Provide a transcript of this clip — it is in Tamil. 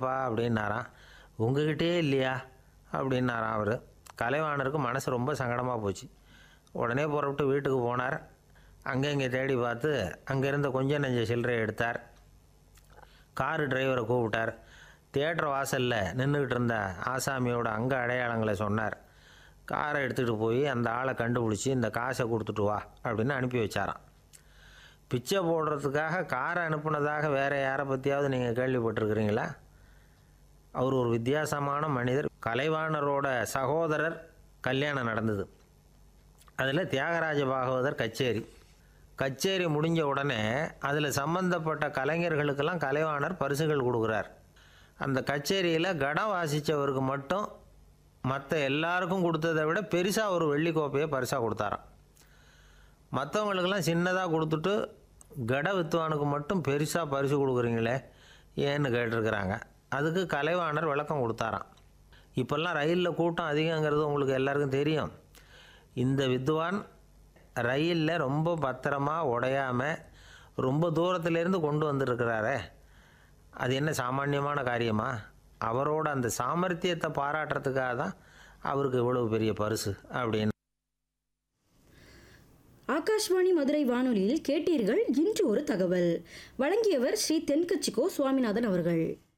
இல்லையேப்பா அப்படின்னாராம் உங்ககிட்டயே இல்லையா அப்படின்னாராம் அவர் கலைவாணருக்கு மனசு ரொம்ப சங்கடமாக போச்சு உடனே புறப்பட்டு வீட்டுக்கு போனார் அங்கே இங்கே தேடி பார்த்து அங்கே இருந்த கொஞ்சம் நெஞ்ச சில்லறை எடுத்தார் காரு டிரைவரை கூப்பிட்டார் தியேட்டர் வாசலில் நின்றுக்கிட்டு இருந்த ஆசாமியோட அங்க அடையாளங்களை சொன்னார் காரை எடுத்துகிட்டு போய் அந்த ஆளை கண்டுபிடிச்சி இந்த காசை கொடுத்துட்டு வா அப்படின்னு அனுப்பி வச்சாராம் பிச்சை போடுறதுக்காக காரை அனுப்புனதாக வேறு யாரை பற்றியாவது நீங்கள் கேள்விப்பட்டிருக்கிறீங்களா அவர் ஒரு வித்தியாசமான மனிதர் கலைவாணரோட சகோதரர் கல்யாணம் நடந்தது அதில் தியாகராஜ பாகவதர் கச்சேரி கச்சேரி முடிஞ்ச உடனே அதில் சம்பந்தப்பட்ட கலைஞர்களுக்கெல்லாம் கலைவாணர் பரிசுகள் கொடுக்குறார் அந்த கச்சேரியில் கடம் வாசித்தவருக்கு மட்டும் மற்ற எல்லாருக்கும் கொடுத்ததை விட பெருசாக ஒரு வெள்ளி கோப்பையை பரிசாக கொடுத்தாராம் மற்றவங்களுக்கெல்லாம் சின்னதாக கொடுத்துட்டு கட வித்துவானுக்கு மட்டும் பெருசாக பரிசு கொடுக்குறீங்களே ஏன்னு கேட்டிருக்கிறாங்க அதுக்கு கலைவாணர் விளக்கம் கொடுத்தாராம் இப்போல்லாம் ரயிலில் கூட்டம் அதிகங்கிறது உங்களுக்கு எல்லாருக்கும் தெரியும் இந்த வித்வான் ரயிலில் ரொம்ப பத்திரமா உடையாமல் ரொம்ப தூரத்துலேருந்து கொண்டு வந்திருக்கிறாரே அது என்ன சாமானியமான காரியமா அவரோட அந்த சாமர்த்தியத்தை பாராட்டுறதுக்காக தான் அவருக்கு இவ்வளவு பெரிய பரிசு அப்படின்னு ஆகாஷ்வாணி மதுரை வானொலியில் கேட்டீர்கள் இன்று ஒரு தகவல் வழங்கியவர் ஸ்ரீ தென்கட்சிக்கோ சுவாமிநாதன் அவர்கள்